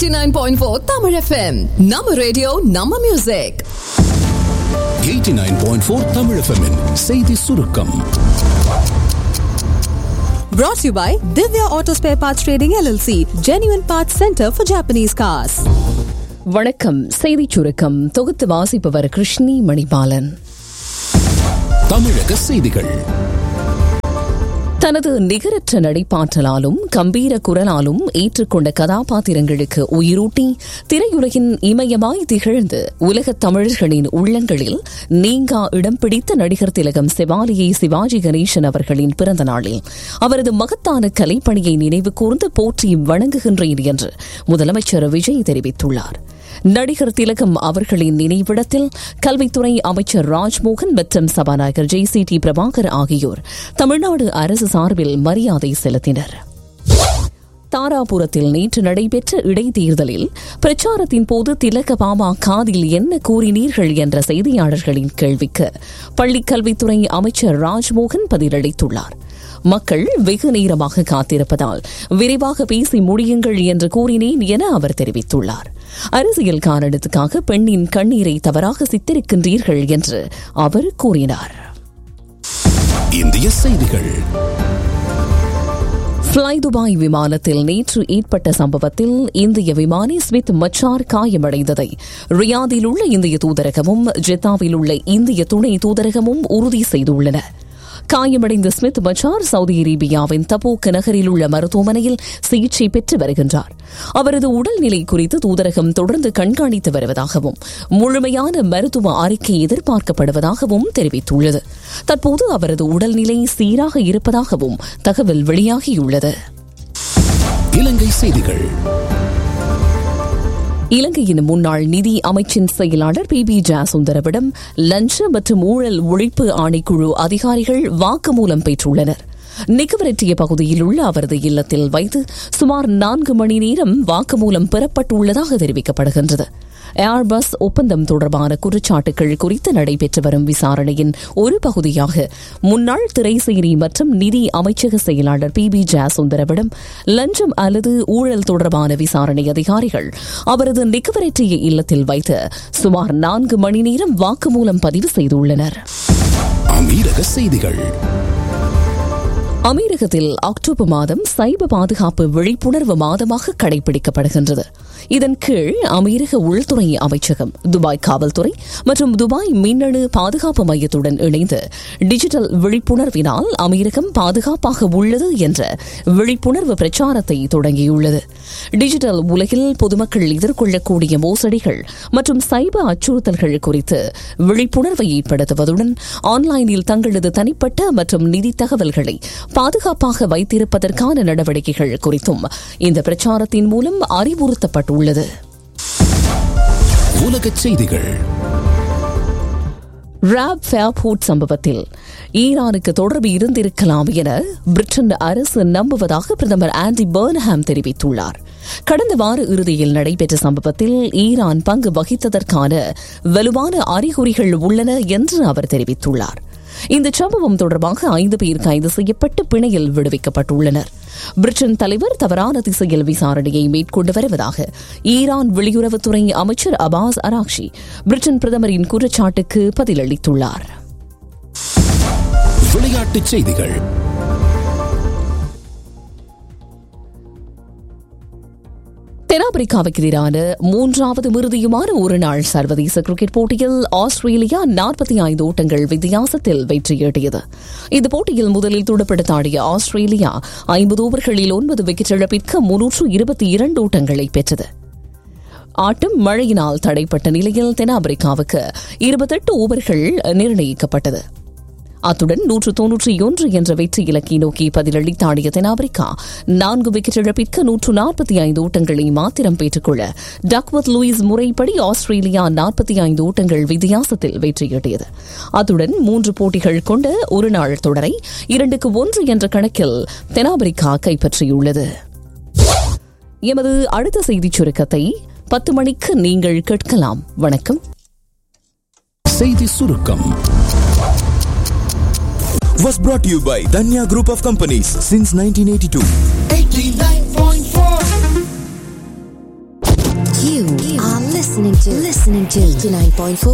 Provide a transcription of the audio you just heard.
89.4 Tamil FM. நம்ம radio நம்ம music 89.4 Tamil FM -இன் செய்தி சுருக்கம் Brought to you by Divya Auto Spare Parts Trading LLC, Genuine Parts Center for Japanese Cars. வணக்கம் செய்திச் சுருக்கம் தொகுத்து வாசிப்பவர் கிருஷ்ணி மணிபாலன் தமிழக செய்திகள் தனது நிகரற்ற நடிப்பாற்றலாலும் கம்பீர குரலாலும் ஏற்றுக்கொண்ட கதாபாத்திரங்களுக்கு உயிரூட்டி திரையுலகின் இமயமாய் திகழ்ந்து உலகத் தமிழர்களின் உள்ளங்களில் நீங்கா இடம் பிடித்த நடிகர் திலகம் செவாலியை சிவாஜி கணேசன் அவர்களின் பிறந்த நாளில் அவரது மகத்தான கலைப்பணியை நினைவு கூர்ந்து போற்றி வணங்குகின்றேன் என்று முதலமைச்சர் விஜய் தெரிவித்துள்ளார் நடிகர் திலகம் அவர்களின் நினைவிடத்தில் கல்வித்துறை அமைச்சர் ராஜ்மோகன் மற்றும் சபாநாயகர் ஜே சி டி பிரபாகர் ஆகியோர் தமிழ்நாடு அரசு சார்பில் மரியாதை செலுத்தினர் தாராபுரத்தில் நேற்று நடைபெற்ற இடைத்தேர்தலில் பிரச்சாரத்தின் போது திலக பாமா காதில் என்ன கூறினீர்கள் என்ற செய்தியாளர்களின் கேள்விக்கு பள்ளிக் கல்வித்துறை அமைச்சர் ராஜ்மோகன் பதிலளித்துள்ளார் மக்கள் வெகு நேரமாக காத்திருப்பதால் விரைவாக பேசி முடியுங்கள் என்று கூறினேன் என அவர் தெரிவித்துள்ளார் அரசியல் காரணத்துக்காக பெண்ணின் கண்ணீரை தவறாக சித்தரிக்கின்றீர்கள் என்று அவர் கூறினார் இந்திய செய்திகள் ஃப்ளை துபாய் விமானத்தில் நேற்று ஏற்பட்ட சம்பவத்தில் இந்திய விமானி ஸ்மித் மச்சார் காயமடைந்ததை ரியாதில் உள்ள இந்திய தூதரகமும் ஜெத்தாவில் உள்ள இந்திய துணை தூதரகமும் உறுதி செய்துள்ளன காயமடைந்த ஸ்மித் மச்சார் சவுதி அரேபியாவின் தபோக் நகரில் உள்ள மருத்துவமனையில் சிகிச்சை பெற்று வருகின்றார் அவரது உடல்நிலை குறித்து தூதரகம் தொடர்ந்து கண்காணித்து வருவதாகவும் முழுமையான மருத்துவ அறிக்கை எதிர்பார்க்கப்படுவதாகவும் தெரிவித்துள்ளது தற்போது அவரது உடல்நிலை சீராக இருப்பதாகவும் தகவல் வெளியாகியுள்ளது இலங்கை செய்திகள் இலங்கையின் முன்னாள் நிதி அமைச்சின் செயலாளர் பி பி ஜாசுந்தரவிடம் லஞ்ச மற்றும் ஊழல் ஒழிப்பு ஆணைக்குழு அதிகாரிகள் வாக்குமூலம் பெற்றுள்ளனர் நிக்கவரட்டிய பகுதியில் உள்ள அவரது இல்லத்தில் வைத்து சுமார் நான்கு மணி நேரம் வாக்குமூலம் பெறப்பட்டுள்ளதாக தெரிவிக்கப்படுகின்றது ஏர்பஸ் ஒப்பந்தம் தொடர்பான குற்றச்சாட்டுகள் குறித்து நடைபெற்று வரும் விசாரணையின் ஒரு பகுதியாக முன்னாள் திரைசேரி மற்றும் நிதி அமைச்சக செயலாளர் பி பி ஜாசுந்தரவிடம் லஞ்சம் அல்லது ஊழல் தொடர்பான விசாரணை அதிகாரிகள் அவரது நிக்கவரற்றிய இல்லத்தில் வைத்து சுமார் நான்கு மணி நேரம் வாக்குமூலம் பதிவு செய்துள்ளனர் அமீரக செய்திகள் அமீரகத்தில் அக்டோபர் மாதம் சைப பாதுகாப்பு விழிப்புணர்வு மாதமாக கடைபிடிக்கப்படுகின்றது இதன் கீழ் அமீரக உள்துறை அமைச்சகம் துபாய் காவல்துறை மற்றும் துபாய் மின்னணு பாதுகாப்பு மையத்துடன் இணைந்து டிஜிட்டல் விழிப்புணர்வினால் அமீரகம் பாதுகாப்பாக உள்ளது என்ற விழிப்புணர்வு பிரச்சாரத்தை தொடங்கியுள்ளது டிஜிட்டல் உலகில் பொதுமக்கள் எதிர்கொள்ளக்கூடிய மோசடிகள் மற்றும் சைப அச்சுறுத்தல்கள் குறித்து விழிப்புணர்வை ஏற்படுத்துவதுடன் ஆன்லைனில் தங்களது தனிப்பட்ட மற்றும் நிதி தகவல்களை பாதுகாப்பாக வைத்திருப்பதற்கான நடவடிக்கைகள் குறித்தும் இந்த பிரச்சாரத்தின் மூலம் அறிவுறுத்தப்பட்டுள்ளது உலகச் செய்திகள் ராப் ஃபேர்போர்ட் சம்பவத்தில் ஈரானுக்கு தொடர்பு இருந்திருக்கலாம் என பிரிட்டன் அரசு நம்புவதாக பிரதமர் ஆண்டி பர்ன்ஹாம் தெரிவித்துள்ளார் கடந்த வார இறுதியில் நடைபெற்ற சம்பவத்தில் ஈரான் பங்கு வகித்ததற்கான வலுவான அறிகுறிகள் உள்ளன என்று அவர் தெரிவித்துள்ளார் இந்த சம்பவம் தொடர்பாக ஐந்து பேர் கைது செய்யப்பட்டு பிணையில் விடுவிக்கப்பட்டுள்ளனர் பிரிட்டன் தலைவர் தவறான திசையில் விசாரணையை மேற்கொண்டு வருவதாக ஈரான் வெளியுறவுத்துறை அமைச்சர் அபாஸ் அராக்ஷி பிரிட்டன் பிரதமரின் குற்றச்சாட்டுக்கு பதிலளித்துள்ளார் விளையாட்டுச் செய்திகள் தென்னாப்பிரிக்காவுக்கு எதிரான மூன்றாவது மிருதியுமான ஒருநாள் சர்வதேச கிரிக்கெட் போட்டியில் ஆஸ்திரேலியா நாற்பத்தி ஐந்து ஓட்டங்கள் வித்தியாசத்தில் வெற்றியீட்டியது இந்த போட்டியில் முதலில் துடுப்படுத்தாடிய ஆஸ்திரேலியா ஐம்பது ஓவர்களில் ஒன்பது விக்கெட் இழப்பிற்கு முன்னூற்று இருபத்தி இரண்டு ஓட்டங்களை பெற்றது ஆட்டம் மழையினால் தடைப்பட்ட நிலையில் தென்னாப்பிரிக்காவுக்கு இருபத்தெட்டு ஓவர்கள் நிர்ணயிக்கப்பட்டது அத்துடன் நூற்று தொன்னூற்றி ஒன்று என்ற வெற்றி இலக்கை நோக்கி பதிலளித்தாடிய தென்னாப்பிரிக்கா நான்கு விக்கெட் இழப்பிற்கு நூற்று நாற்பத்தி ஐந்து ஓட்டங்களை மாத்திரம் பெற்றுக்கொள்ள டக்வத் லூயிஸ் முறைப்படி ஆஸ்திரேலியா நாற்பத்தி ஐந்து ஓட்டங்கள் வித்தியாசத்தில் வெற்றியீட்டியது அத்துடன் மூன்று போட்டிகள் கொண்ட ஒருநாள் தொடரை இரண்டுக்கு ஒன்று என்ற கணக்கில் தென்னாப்பிரிக்கா கைப்பற்றியுள்ளது எமது அடுத்த செய்திச் சுருக்கத்தை பத்து மணிக்கு நீங்கள் கேட்கலாம் வணக்கம் செய்தி சுருக்கம் was brought to you by Danya Group of Companies since 1982. You are listening to listening to 89.4